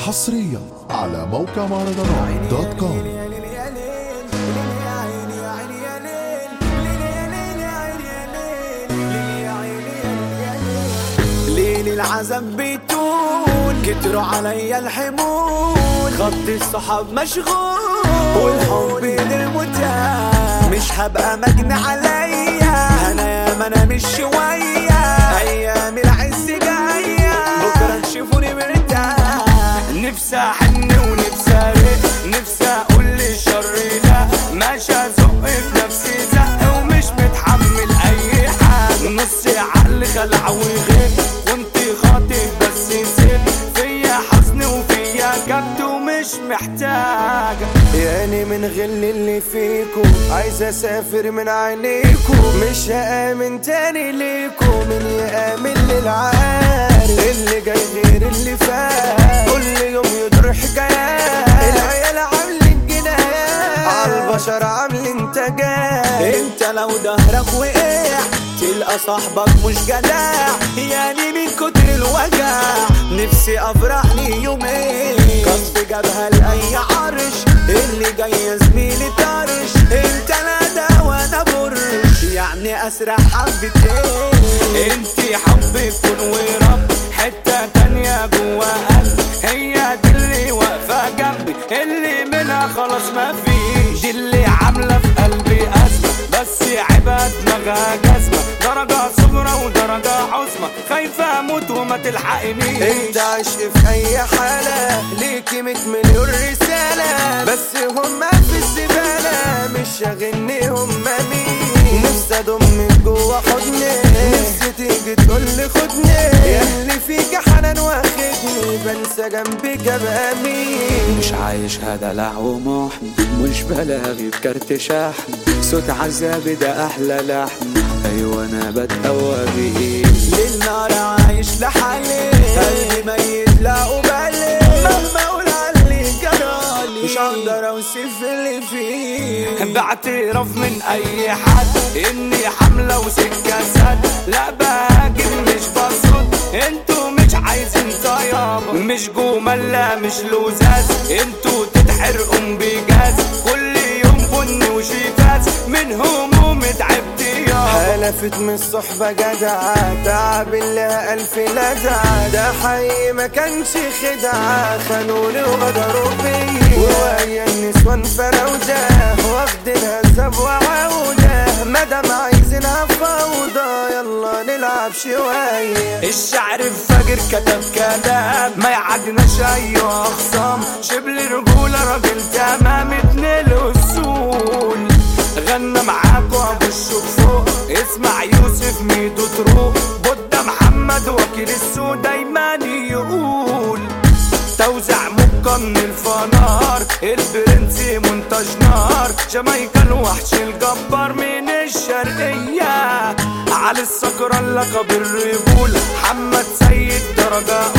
حصريا على موقع مهرجانات دوت كوم ليل العذاب بيتون كتروا عليا الحمول خط الصحاب مشغول والحب للمتاح مش هبقى مجني عليا انا يا ما انا مش شويه ايام العز جايه بكره تشوفوني مرتاح نفسي احن ونفسي ارق نفسي اقول للشر لا ماشي ازق في نفسي زق ومش متحمل اي حاجه نص عقل خلع وغير كنت خاطب بس نسيت فيا حزن وفيا كبت ومش محتاجة يعني من غل اللي فيكو عايز اسافر من عينيكو مش هآمن تاني ليكو من يآمن للعارف اللي جاي غير اللي فات كل يوم يدور حكايات العيال عاملين جنايات عالبشر عاملين تجاه انت لو ظهرك وقع تلقى صاحبك مش جدع يعني من كتر الوجع نفسي افرح لي يومين قصد جابها لاي عرش اللي جاي يا زميلي طرش انت لا ده وانا برش يعني اسرع حبتين انت حبك كن ورب حتة تانية جوا قلبي هي دي اللي واقفة جنبي اللي منها خلاص ما فيش دي اللي عاملة في قلبي أزمة بس عيبها دماغها جزمة درجة صغرى ودرجة عظمى خايفة أموت وما تلحقنيش انت عشق في أي حالة ليكي 100 مليون رسالة بس هما في الزبالة مش شاغلني هما مين نفسي أضمك جوا حضني نفسي تيجي تقولي خدني ياللي فيك حنان واخدني بنسى جنبك ابقى مين مش عايش هذا لهو محن مش بلاغي بكارت شحن صوت عذابي ده احلى لحن ايوه انا بتقوى بايه للنار عايش لحالي قلبي ميت لا أبالي مهما أقول علي جرالي مش هقدر أوصف اللي فيه باعتراف من أي حد إني حملة وسكة سد لا بهاجم مش بصد انتوا مش عايزين طيابة مش جمل لا مش لزاز انتوا تتحرقوا بجاز كل يوم بن وشيفاز من هموم تعبت يابا حلفت من الصحبة جدعة تعب لها ألف لدعة ده حقيقي ما كانش خدعة خانوني وغدروا بيا وهي النسوان فراودة واخدينها زب وعودة مادام عايزينها فوضى يلا نلعب شوية الشعر الفجر كتب كلام ما يعدناش أي أخصام شبل رجولة راجل تمام اتنين الأصول غنى معاكوا ابو الشوق فوق اسمع يوسف ميدو تروق بودة محمد وكيل السوق دايما يقول توزع مكة من الفنار البرنس منتج نار جامايكا الوحش الجبار من الشرقية على السكرة اللقب الرجولة محمد سيد درجة